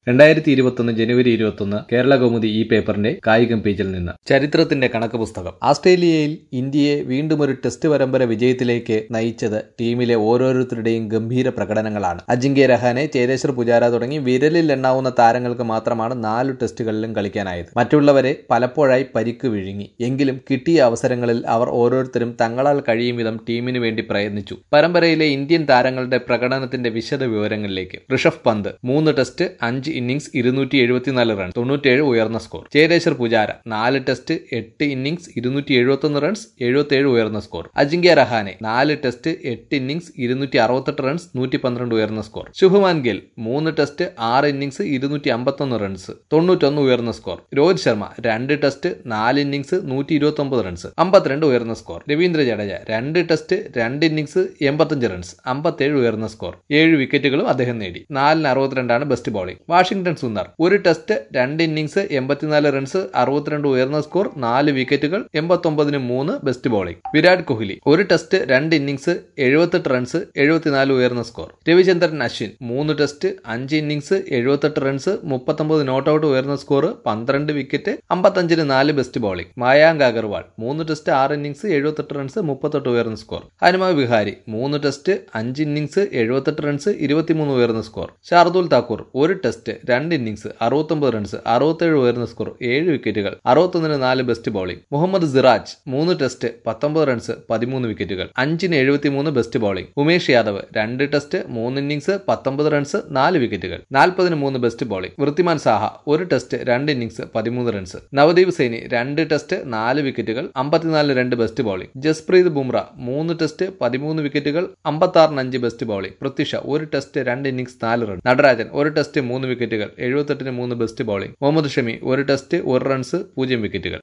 രണ്ടായിരത്തി ഇരുപത്തൊന്ന് ജനുവരി ഇരുപത്തൊന്ന് കേരള കൗമുദി ഈ പേപ്പറിന്റെ കായികം പേജിൽ നിന്ന് ചരിത്രത്തിന്റെ കണക്ക് പുസ്തകം ആസ്ട്രേലിയയിൽ ഇന്ത്യയെ വീണ്ടും ഒരു ടെസ്റ്റ് പരമ്പര വിജയത്തിലേക്ക് നയിച്ചത് ടീമിലെ ഓരോരുത്തരുടെയും ഗംഭീര പ്രകടനങ്ങളാണ് അജിങ്ക്യ രഹാനെ ചേതേശ്വർ പുജാര തുടങ്ങി വിരലിൽ എണ്ണാവുന്ന താരങ്ങൾക്ക് മാത്രമാണ് നാലു ടെസ്റ്റുകളിലും കളിക്കാനായത് മറ്റുള്ളവരെ പലപ്പോഴായി പരിക്ക് വിഴുങ്ങി എങ്കിലും കിട്ടിയ അവസരങ്ങളിൽ അവർ ഓരോരുത്തരും തങ്ങളാൽ കഴിയും വിധം ടീമിനു വേണ്ടി പ്രയത്നിച്ചു പരമ്പരയിലെ ഇന്ത്യൻ താരങ്ങളുടെ പ്രകടനത്തിന്റെ വിശദ വിവരങ്ങളിലേക്ക് ഋഷഭ് പന്ത് മൂന്ന് ടെസ്റ്റ് അഞ്ച് ഇന്നിംഗ്സ് ഇരുന്നൂറ്റി എഴുപത്തിനാല് റൺ തൊണ്ണൂറ്റിയേഴ് ഉയർന്ന സ്കോർ ചേതേശ്വർ പുജാര നാല് ടെസ്റ്റ് എട്ട് ഇന്നിംഗ്സ് ഇരുന്നൂറ്റി എഴുപത്തൊന്ന് റൺസ് എഴുപത്തിയേഴ് ഉയർന്ന സ്കോർ അജിങ്ക്യ രഹാനെ നാല് ടെസ്റ്റ് എട്ട് ഇന്നിംഗ്സ് ഇരുന്നൂറ്റി അറുപത്തെട്ട് റൺസ് നൂറ്റി പന്ത്രണ്ട് ഉയർന്ന സ്കോർ ശുഭമാൻ ഗിൽ മൂന്ന് ടെസ്റ്റ് ആറ് ഇന്നിംഗ്സ് ഇരുന്നൂറ്റി അമ്പത്തൊന്ന് റൺസ് തൊണ്ണൂറ്റൊന്ന് ഉയർന്ന സ്കോർ രോഹിത് ശർമ്മ രണ്ട് ടെസ്റ്റ് നാല് ഇന്നിംഗ്സ് നൂറ്റി ഇരുപത്തി ഒമ്പത് റൺസ് അമ്പത്തിരണ്ട് ഉയർന്ന സ്കോർ രവീന്ദ്ര ജഡേജ രണ്ട് ടെസ്റ്റ് രണ്ട് ഇന്നിംഗ്സ് എൺപത്തഞ്ച് റൺസ് അമ്പത്തേഴ് ഉയർന്ന സ്കോർ ഏഴ് വിക്കറ്റുകളും അദ്ദേഹം നേടി നാലിന് അറുപത്തിരണ്ടാണ് ബെസ്റ്റ് ബോളിംഗ് വാഷിംഗ്ടൺ സുന്ദർ ഒരു ടെസ്റ്റ് രണ്ട് ഇന്നിംഗ്സ് എൺപത്തിനാല് റൺസ് അറുപത്തിരണ്ട് ഉയർന്ന സ്കോർ നാല് വിക്കറ്റുകൾ എൺപത്തൊമ്പതിന് മൂന്ന് ബെസ്റ്റ് ബോളിംഗ് വിരാട് കോഹ്ലി ഒരു ടെസ്റ്റ് രണ്ട് ഇന്നിംഗ്സ് എഴുപത്തെട്ട് റൺസ് എഴുപത്തിനാല് ഉയർന്ന സ്കോർ രവിചന്ദ്രൻ അശ്വിൻ മൂന്ന് ടെസ്റ്റ് അഞ്ച് ഇന്നിംഗ്സ് എഴുപത്തെട്ട് റൺസ് മുപ്പത്തൊമ്പത് നോട്ട് ഔട്ട് ഉയർന്ന സ്കോർ പന്ത്രണ്ട് വിക്കറ്റ് അമ്പത്തഞ്ചിന് നാല് ബെസ്റ്റ് ബോളിംഗ് മായാങ്ക് അഗർവാൾ മൂന്ന് ടെസ്റ്റ് ആറ് ഇന്നിംഗ്സ് എഴുപത്തെട്ട് റൺസ് മുപ്പത്തെട്ട് ഉയർന്ന സ്കോർ ഹനുമ വിഹാരി മൂന്ന് ടെസ്റ്റ് അഞ്ച് ഇന്നിംഗ്സ് എഴുപത്തെട്ട് റൺസ് ഇരുപത്തിമൂന്ന് ഉയർന്ന സ്കോർ ഷാർദുൽ താക്കൂർ ഒരു ടെസ്റ്റ് രണ്ട് ഇന്നിംഗ്സ് അറുപത്തൊമ്പത് റൺസ് അറുപത്തേഴ് ഉയർന്ന സ്കോർ ഏഴ് വിക്കറ്റുകൾ അറുപത്തൊന്നിന് നാല് ബെസ്റ്റ് ബോളിംഗ് മുഹമ്മദ് സിറാജ് മൂന്ന് ടെസ്റ്റ് പത്തൊമ്പത് റൺസ് പതിമൂന്ന് വിക്കറ്റുകൾ അഞ്ചിന് എഴുപത്തിമൂന്ന് ബെസ്റ്റ് ബോളിംഗ് ഉമേഷ് യാദവ് രണ്ട് ടെസ്റ്റ് മൂന്ന് ഇന്നിംഗ്സ് പത്തൊമ്പത് റൺസ് നാല് വിക്കറ്റുകൾ നാൽപ്പതിന് മൂന്ന് ബെസ്റ്റ് ബോളിംഗ് വൃത്തിമാൻ സാഹ ഒരു ടെസ്റ്റ് രണ്ട് ഇന്നിംഗ്സ് പതിമൂന്ന് റൺസ് നവദീപ് സൈനി രണ്ട് ടെസ്റ്റ് നാല് വിക്കറ്റുകൾ അമ്പത്തിനാലിന് രണ്ട് ബെസ്റ്റ് ബോളിംഗ് ജസ്പ്രീത് ബുംറ മൂന്ന് ടെസ്റ്റ് പതിമൂന്ന് വിക്കറ്റുകൾ അമ്പത്താറിന് അഞ്ച് ബെസ്റ്റ് ബോളിംഗ് പൃഥ്വിഷ ഒരു ടെസ്റ്റ് രണ്ട് ഇന്നിംഗ്സ് നാല് റൺ നടരാജൻ ഒരു ടെസ്റ്റ് മൂന്ന് വിക്കറ്റുകൾ എഴുപത്തെട്ടിന് മൂന്ന് ബെസ്റ്റ് ബോളിംഗ് മുഹമ്മദ് ഷമി ഒരു ടെസ്റ്റ് ഒരു റൺസ് പൂജ്യം വിക്കറ്റുകൾ